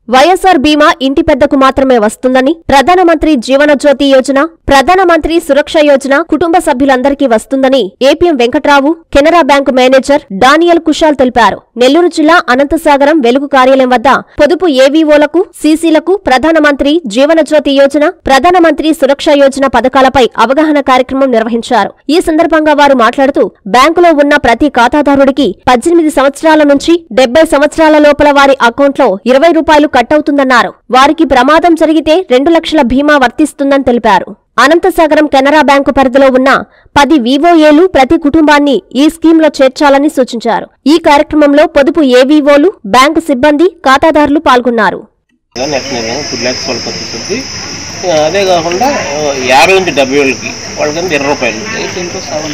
వైఎస్ఆర్ బీమా ఇంటి పెద్దకు మాత్రమే వస్తుందని ప్రధానమంత్రి జీవన జ్యోతి యోజన ప్రధానమంత్రి సురక్ష యోజన కుటుంబ సభ్యులందరికీ వస్తుందని APM Venkatrao Canara bank manager Daniel Kushal తెలిపారు నెల్లూరు జిల్లా అనంతసాగరం వెలుగు కార్యాలయం వద్ద పొదుపు ఏవీఓలకు సీసీలకు ప్రధానమంత్రి జీవన జ్యోతి యోజన ప్రధానమంత్రి సురక్ష యోజన పథకాలపై అవగాహన కార్యక్రమం నిర్వహించారు ఈ సందర్భంగా వారు మాట్లాడుతూ బ్యాంకులో ఉన్న ప్రతి ఖాతాదారుడికి పద్దెనిమిది సంవత్సరాల నుంచి డెబ్బై సంవత్సరాల లోపల వారి అకౌంట్లో ఇరవై రూపాయలు కట్ అవుతుందన్నారు వారికి ప్రమాదం జరిగితే రెండు లక్షల బీమా వర్తిస్తుందని తెలిపారు అనంతసాగరం కెనరా బ్యాంకు పరిధిలో ఉన్న పది వివోఏలు ప్రతి కుటుంబాన్ని ఈ స్కీంలో చేర్చాలని సూచించారు ఈ కార్యక్రమంలో పొదుపు ఏవీఓలు బ్యాంకు సిబ్బంది ఖాతాదారులు పాల్గొన్నారు నెక్స్ట్ నెల టూ ల్యాక్స్ వాళ్ళకి వచ్చేస్తుంది ఆ, అదే కాకుండా ఆ, యాభై నుంచి డెబ్బై వేలకి వాళ్ళకి అంతా ఇరవై రూపాయలు ఎయిటీన్ టు సెవెన్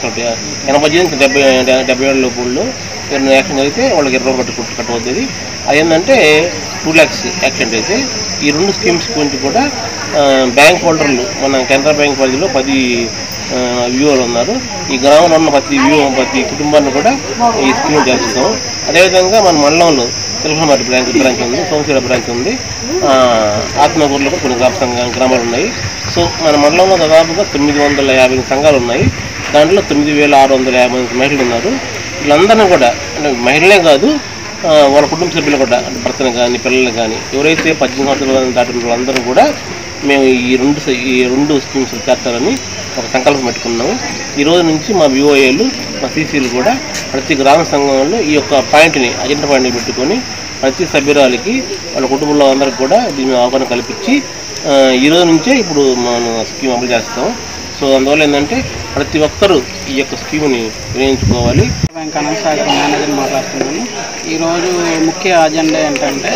ఎనభై నుంచి డెబ్బై డెబ్బై వేల లోపుల్లో ఏమైనా యాక్సిడెంట్ అయితే వాళ్ళకి ఇరవై రూపాయలు కట్టు కట్టవద్దు అదేంటంటే టూ ల్యాక్స్ యాక్సిడెంట్ అయితే ఈ రెండు స్కీమ్స్ గురించి కూడా ఆ, బ్యాంక్ హోల్డర్లు మన కెనరా బ్యాంక్ పరిధిలో పది వ్యూవర్లు ఉన్నారు ఈ గ్రామంలో ఉన్న ప్రతి వ్యూ ప్రతి కుటుంబాన్ని కూడా ఈ స్కీమ్ చేస్తాం అదేవిధంగా మన మండలంలో తిరుపతి బ్రాంచ్ బ్రాంచ్ ఉంది సోమశీల బ్రాంచ్ ఉంది ఆ, ఆత్మకూరులో కూడా కొన్ని గ్రామ సంఘ గ్రామాలు ఉన్నాయి సో మన మండలంలో దాదాపుగా తొమ్మిది వందల యాభై సంఘాలు ఉన్నాయి దాంట్లో తొమ్మిది వేల ఆరు వందల యాభై మంది మహిళలు ఉన్నారు వీళ్ళందరినీ కూడా అంటే మహిళలే కాదు ఆ, వాళ్ళ కుటుంబ సభ్యులు కూడా అంటే భర్తను కానీ పిల్లల్ని కానీ ఎవరైతే పద్దెనిమిది సంవత్సరాలు దాటిన వాళ్ళందరూ కూడా మేము ఈ రెండు స- ఈ రెండు స్కీమ్స్ చేస్తారని ఒక సంకల్పం పెట్టుకున్నాము ఈ రోజు నుంచి మా విఓఏలు మా సీసీలు కూడా ప్రతి గ్రామ సంఘంలో ఈ యొక్క పాయింట్ని అజెండా పాయింట్ని పెట్టుకొని ప్రతి సభ్యురాలకి వాళ్ళ కుటుంబంలో అందరికి కూడా దీని మీద అవగాహన కల్పించి ఆ, ఈ రోజు నుంచే ఇప్పుడు మనం స్కీమ్ అమలు చేస్తాం సో అందువల్ల ఏంటంటే ప్రతి ఒక్కరూ ఈ యొక్క స్కీమ్ని వినియోగించుకోవాలి బ్యాంక్ అనంతసాగర్ మేనేజర్ మాట్లాడుతున్నాను ఈరోజు ముఖ్య అజెండా ఏంటంటే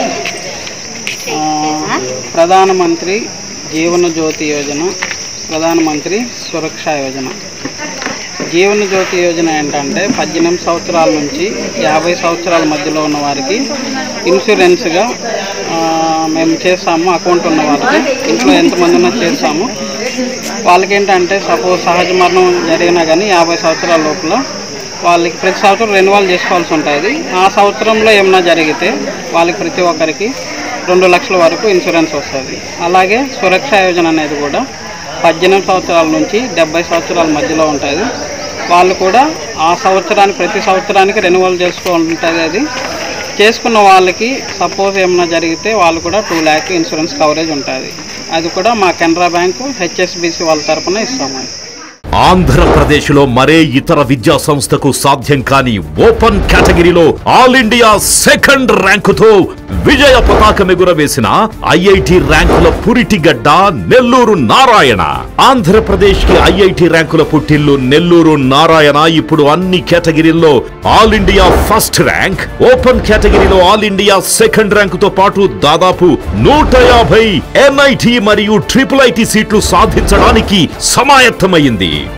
ఆ, ప్రధానమంత్రి జీవన జ్యోతి యోజన ప్రధానమంత్రి సురక్ష యోజన జీవన జ్యోతి యోజన ఏంటంటే పద్దెనిమిది సంవత్సరాల నుంచి యాభై సంవత్సరాల మధ్యలో ఉన్న వారికి ఇన్సూరెన్స్గా ఆ, మేము చేస్తాము అకౌంట్ ఉన్న వాళ్ళకి ఇంట్లో ఎంతమంది ఉన్నా చేస్తాము వాళ్ళకి ఏంటంటే సపోజ్ సహజ మరణం జరిగినా కానీ యాభై సంవత్సరాల లోపల వాళ్ళకి ప్రతి సంవత్సరం రెన్యువల్ చేసుకోవాల్సి ఉంటుంది ఆ సంవత్సరంలో ఏమైనా జరిగితే వాళ్ళకి ప్రతి ఒక్కరికి రెండు లక్షల వరకు ఇన్సూరెన్స్ వస్తుంది అలాగే సురక్ష యోజన అనేది కూడా పద్దెనిమిది సంవత్సరాల నుంచి డెబ్బై సంవత్సరాల మధ్యలో ఉంటుంది వాళ్ళు కూడా ఆ సంవత్సరానికి ప్రతి సంవత్సరానికి రెన్యువల్ చేసుకోవాలంటుంది అది చేసుకున్న వాళ్ళకి సపోజ్ ఏమైనా జరిగితే వాళ్ళు కూడా టూ ల్యాక్ ఇన్సూరెన్స్ కవరేజ్ ఉంటుంది అది కూడా మా కెనరా బ్యాంకు హెచ్ఎస్బిసి వాళ్ళ తరపున ఇస్తాము ఆంధ్రప్రదేశ్లో మరే ఇతర విద్యా సంస్థకు సాధ్యం కాని ఓపెన్ కేటగిరీలో ఆల్ ఇండియా సెకండ్ ర్యాంకుతో విజయ పతాకం ఎగురవేసిన ఐఐటి ర్యాంకుల పురిటిగడ్డ నెల్లూరు నారాయణ ఆంధ్రప్రదేశ్ కి ఐఐటి ర్యాంకుల పుట్టిల్లు నెల్లూరు నారాయణ ఇప్పుడు అన్ని కేటగిరీల్లో all India first rank open కేటగిరీలో ఆల్ ఇండియా సెకండ్ ర్యాంకుతో పాటు దాదాపు నూట యాభై ఎన్ఐటి మరియు ట్రిపుల్ ఐటి సీట్లు సాధించడానికి సమాయత్తమైంది